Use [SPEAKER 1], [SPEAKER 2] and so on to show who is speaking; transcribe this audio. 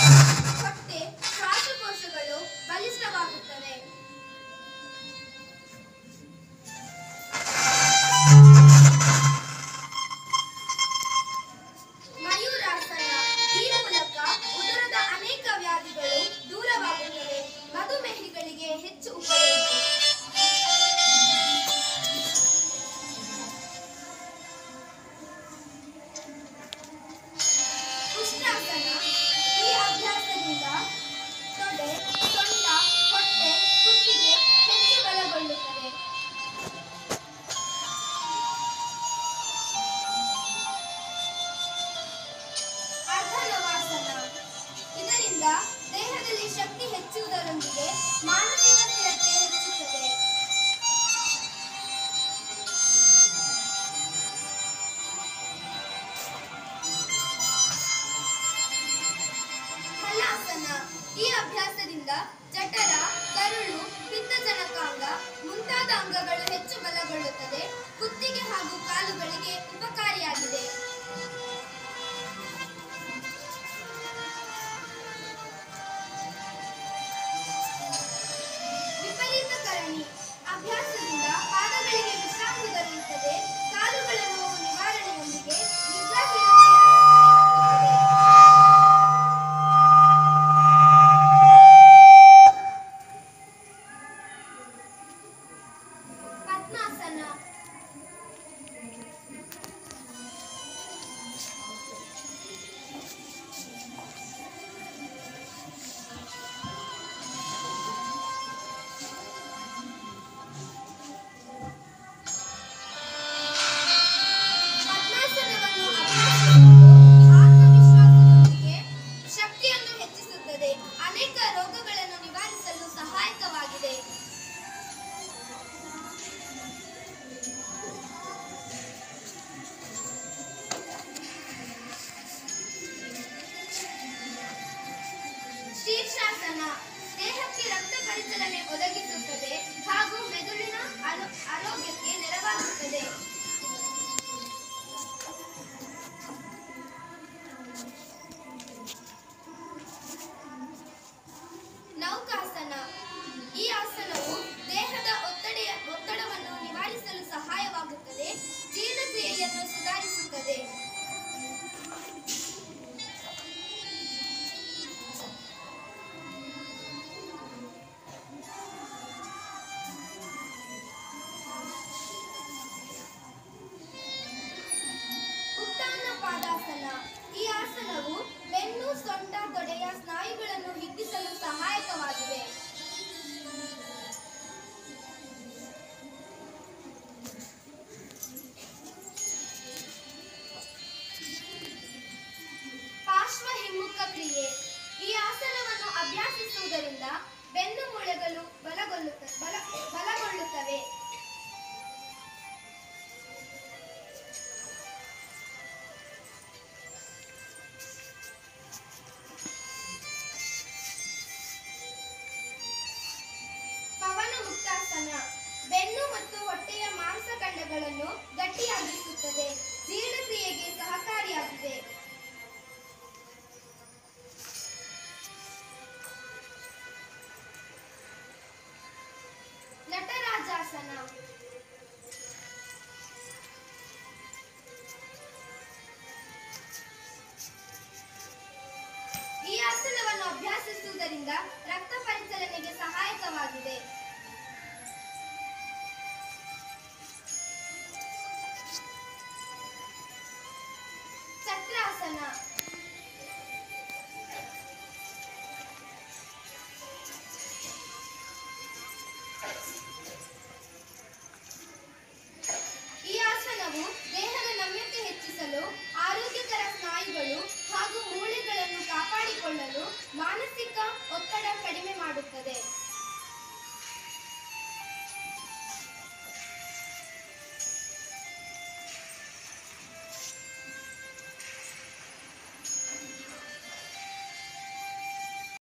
[SPEAKER 1] ಹೊಟ್ಟೆ ಶ್ವಾಸಕೋಶಗಳು ಬಲಿಷ್ಠವಾಗುತ್ತವೆ ಮಯೂರಾಸನ ಈ ಮೂಲಕ ಉದರದ ಅನೇಕ ವ್ಯಾಧಿಗಳು ದೂರವಾಗುತ್ತವೆ ಮಧುಮೇಹಿಗಳಿಗೆ ಹೆಚ್ಚು ಉಪಯೋಗ ಉಷ್ಟ್ರಾಸನ ಈ ಅಭ್ಯಾಸದಿಂದ ತೊಡೆ ಸೊಂಟ ಹೊಟ್ಟೆ ಕುತ್ತಿಗೆ ಹೆಚ್ಚು ಬಲಗೊಳ್ಳುತ್ತದೆ ಅರ್ಧನವಾಸನ ಇದರಿಂದ ದೇಹದಲ್ಲಿ ಶಕ್ತಿ ಹೆಚ್ಚುವುದರೊಂದಿಗೆ ಮಾನಸಿಕ ಸ್ಥಿರತೆ ಹೆಚ್ಚುತ್ತದೆ ಹಲಾಸನ ಈ ಅಭ್ಯಾಸದಿಂದ ಜಠರ ಕರುಳು ಪಿತ್ತಜನಕಾಂಗ ಮುಂತಾದ ಅಂಗಗಳು ಹೆಚ್ಚು ಬಲಗೊಳ್ಳುತ್ತದೆ ಕುತ್ತಿಗೆ ಹಾಗೂ ಕಾಲುಗಳಿಗೆ ಉಪಕಾರಿಯಾಗಿದೆ ವಿಪರೀತಕರಣಿ ಅಭ್ಯಾಸದಿಂದ ಪಾದಗಳಿಗೆ ವಿಶ್ರಾಂತಿ ದೊರೆಯುತ್ತದೆ ಕಾಲುಗಳ ನೋವು ನಿವಾರಣೆಯೊಂದಿಗೆ ನಿದ್ರಾಹೀನತೆಯ ತಡೆಗಟ್ಟುತ್ತದೆ. ಪದ್ಮಾಸನ ಪದ್ಮಾಸನವನ್ನು ಅಭ್ಯಾಸಿಸುವುದು ಆತ್ಮವಿಶ್ವಾಸದೊಂದಿಗೆ ಶಕ್ತಿಯನ್ನು ಹೆಚ್ಚಿಸುತ್ತದೆ ಅನೇಕ ರೋಗಗಳನ್ನು ನಿವಾರಿಸಲು ಸಹಾಯಕವಾಗಿದೆ ಶೀರ್ಷಾಸನ ದೇಹಕ್ಕೆ ರಕ್ತ ಪರಿಚಲನೆ ಒದಗಿಸುತ್ತದೆ ಹಾಗೂ ಮೆದುಳಿನ ಆರೋ- ಆರೋಗ್ಯಕ್ಕೆ ನೆರವಾಗುತ್ತದೆ ನೌಕಾಸನ ಈ ಆಸನವು ದೇಹದ ಒತ್ತಡೆಯ ಒತ್ತಡವನ್ನು ನಿವಾರಿಸಲು ಸಹಾಯವಾಗುತ್ತದೆ ಜೀರ್ಣಕ್ರಿಯೆಯನ್ನು ಸುಧಾರಿಸುತ್ತದೆ ಉತ್ಥಾನ ಪಾದಾಸನ ಈ ಆಸನವು ಬೆನ್ನು ಸೊಂಟ ತೊಡೆಯ ಸ್ನಾಯುಗಳನ್ನು ಹಿಗ್ಗಿಸಲು ಸಹಾಯಕವಾಗಿದೆ ಪಾರ್ಶ್ವ ಹಿಮ್ಮುಖ ಕ್ರಿಯೆ ಈ ಆಸನವನ್ನು ಅಭ್ಯಾಸಿಸುವುದರಿಂದ ಬೆನ್ನು ಮೂಳೆಗಳು ಬಲಗೊಳ್ಳುತ್ತ ಬಲ ಬಲಗೊಳ್ಳುತ್ತವೆ ಪವನ ಮುಕ್ತಾಸನ ಬೆನ್ನು ಮತ್ತು ಹೊಟ್ಟೆಯ ಮಾಂಸಖಂಡಗಳನ್ನು ಗಟ್ಟಿಯಾಗಿಸುತ್ತದೆ ಜೀರ್ಣಕ್ರಿಯೆಗೆ ಸಹಕಾರಿಯಾಗಿದೆ ನಟರಾಜಾಸನ ಈ ಆಸನವನ್ನು ಅಭ್ಯಾಸಿಸುವುದರಿಂದ ರಕ್ತ ಪರಿಚಲನೆಗೆ ಸಹಾಯಕವಾಗಿದೆ ಚಕ್ರಾಸನ ಈ ಆಸನವು ದೇಹದ ನಮ್ಯತೆ ಹೆಚ್ಚಿಸಲು ಆರೋಗ್ಯಕರ ಸ್ನಾಯುಗಳು ಹಾಗೂ ಮೂಳೆಗಳನ್ನು ಕಾಪಾಡಿಕೊಳ್ಳಲು ಮಾನಸಿಕ ಒತ್ತಡ ಕಡಿಮೆ ಮಾಡುತ್ತದೆ